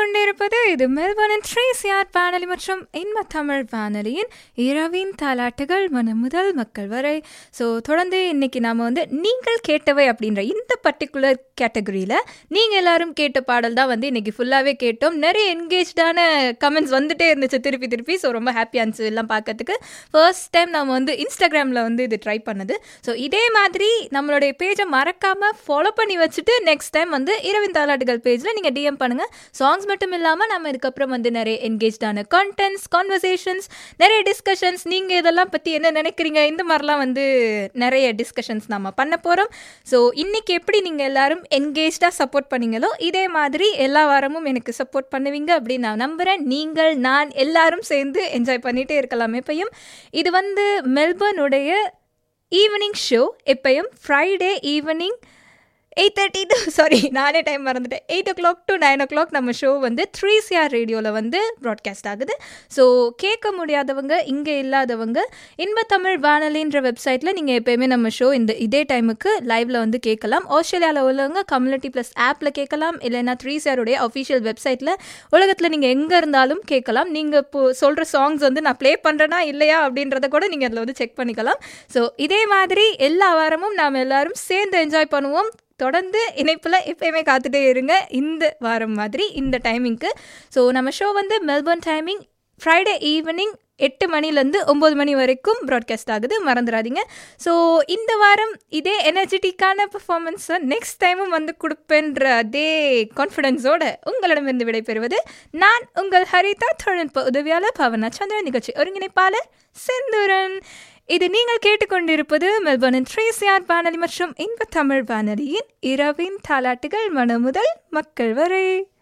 கேட்டுக்கொண்டிருப்பது இது மெல்பர்னின் ட்ரேசியார் வானொலி மற்றும் இன்ப தமிழ் வானொலியின் இரவின் தாலாட்டுகள் மன முதல் மக்கள் வரை ஸோ தொடர்ந்து இன்னைக்கு நாம வந்து நீங்கள் கேட்டவை அப்படின்ற இந்த பர்டிகுலர் கேட்டகரியில் நீங்கள் எல்லாரும் கேட்ட பாடல் தான் வந்து இன்னைக்கு ஃபுல்லாகவே கேட்டோம் நிறைய என்கேஜ்டான கமெண்ட்ஸ் வந்துட்டே இருந்துச்சு திருப்பி திருப்பி ஸோ ரொம்ப ஹாப்பியாக இருந்துச்சு எல்லாம் பார்க்கறதுக்கு ஃபர்ஸ்ட் டைம் நம்ம வந்து இன்ஸ்டாகிராமில் வந்து இது ட்ரை பண்ணது ஸோ இதே மாதிரி நம்மளுடைய பேஜை மறக்காமல் ஃபாலோ பண்ணி வச்சுட்டு நெக்ஸ்ட் டைம் வந்து இரவின் தாலாட்டுகள் பேஜில் நீங்கள் டிஎம் பண்ணுங்கள் சாங்ஸ் மட்டும் இல்லாமல் நம்ம இதுக்கப்புறம் வந்து நிறைய என்கேஜ்டான கண்டென்ட்ஸ் கான்வர்சேஷன்ஸ் நிறைய டிஸ்கஷன்ஸ் நீங்கள் இதெல்லாம் பற்றி என்ன நினைக்கிறீங்க இந்த மாதிரிலாம் வந்து நிறைய டிஸ்கஷன்ஸ் நம்ம பண்ண போகிறோம் ஸோ இன்றைக்கி எப்படி நீங்கள் எல்லாரும் என்கேஜ்டாக சப்போர்ட் பண்ணீங்களோ இதே மாதிரி எல்லா வாரமும் எனக்கு சப்போர்ட் பண்ணுவீங்க அப்படின்னு நான் நம்புகிறேன் நீங்கள் நான் எல்லாரும் சேர்ந்து என்ஜாய் பண்ணிகிட்டே இருக்கலாம் எப்பயும் இது வந்து மெல்பர்னுடைய ஈவினிங் ஷோ எப்பயும் Friday evening eight thirty to sorry நானே டைம் மறந்துட்டேன் eight o'clock to nine o'clock நம்ம ஷோ வந்து த்ரீ சிஆர் ரேடியோவில் வந்து ப்ராட்காஸ்ட் ஆகுது ஸோ கேட்க முடியாதவங்க இங்கே இல்லாதவங்க இன்ப தமிழ் வானொலின்ற வெப்சைட்டில் நீங்கள் எப்போயுமே நம்ம ஷோ இந்த இதே டைமுக்கு லைவில் வந்து கேட்கலாம் ஆஸ்திரேலியாவில் உள்ளவங்க கம்யூனிட்டி ப்ளஸ் ஆப்பில் கேட்கலாம் இல்லைன்னா த்ரீ சிஆருடைய அஃபிஷியல் வெப்சைட்டில் உலகத்தில் நீங்கள் எங்கே இருந்தாலும் கேட்கலாம் நீங்கள் இப்போ சொல்கிற சாங்ஸ் வந்து நான் ப்ளே பண்ணுறேனா இல்லையா அப்படின்றத கூட நீங்கள் அதில் வந்து செக் பண்ணிக்கலாம் ஸோ இதே மாதிரி எல்லா வாரமும் நாம் எல்லாரும் சேர்ந்து என்ஜாய் பண்ணுவோம் தொடர்ந்து இணைப்பில் எப்பயுமே காத்துட்டே இருங்க இந்த வாரம் மாதிரி இந்த டைமிங்க்கு ஸோ நம்ம ஷோ வந்து மெல்பர்ன் டைமிங் ஃப்ரைடே ஈவினிங் எட்டு மணிலேருந்து ஒம்பது மணி வரைக்கும் ப்ராட்காஸ்ட் ஆகுது மறந்துடாதீங்க ஸோ இந்த வாரம் இதே எனர்ஜெட்டிக்கான பர்ஃபார்மன்ஸை நெக்ஸ்ட் டைமும் வந்து கொடுப்பேன்ற அதே கான்ஃபிடென்ஸோட உங்களிடமிருந்து விடைபெறுவது நான் உங்கள் ஹரிதா தொழில்நுட்ப உதவியாளர் பவனா சந்திரன் நிகழ்ச்சி ஒருங்கிணைப்பாளர் செந்தூரன் இது நீங்கள் கேட்டுக்கொண்டிருப்பது மெல்பர்னின் ட்ரேசியார் வானொலி மற்றும் இன்ப தமிழ் வானொலியின் இரவின் தாலாட்டுகள் மன முதல் மக்கள் வரை